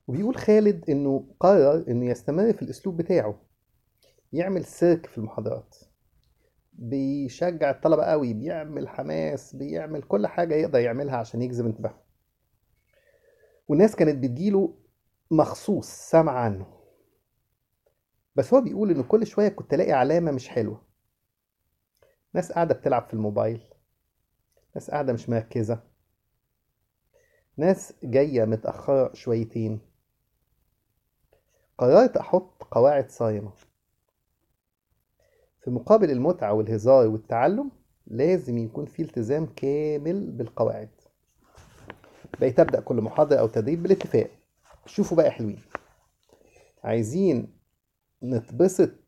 وبيقول خالد إنه قرر إنه يستمر في الأسلوب بتاعه يعمل سيرك في المحاضرات بيشجع الطلبة قوي بيعمل حماس بيعمل كل حاجة يقدر يعملها عشان يجذب انتباههم والناس كانت بتجيله مخصوص سامع عنه بس هو بيقول إنه كل شوية كنت ألاقي علامة مش حلوة ناس قاعدة بتلعب في الموبايل ناس قاعدة مش مركزة ناس جاية متأخرة شويتين قررت أحط قواعد صارمة في مقابل المتعة والهزار والتعلم لازم يكون في التزام كامل بالقواعد بقيت أبدأ كل محاضرة أو تدريب بالاتفاق شوفوا بقى يا حلوين عايزين نتبسط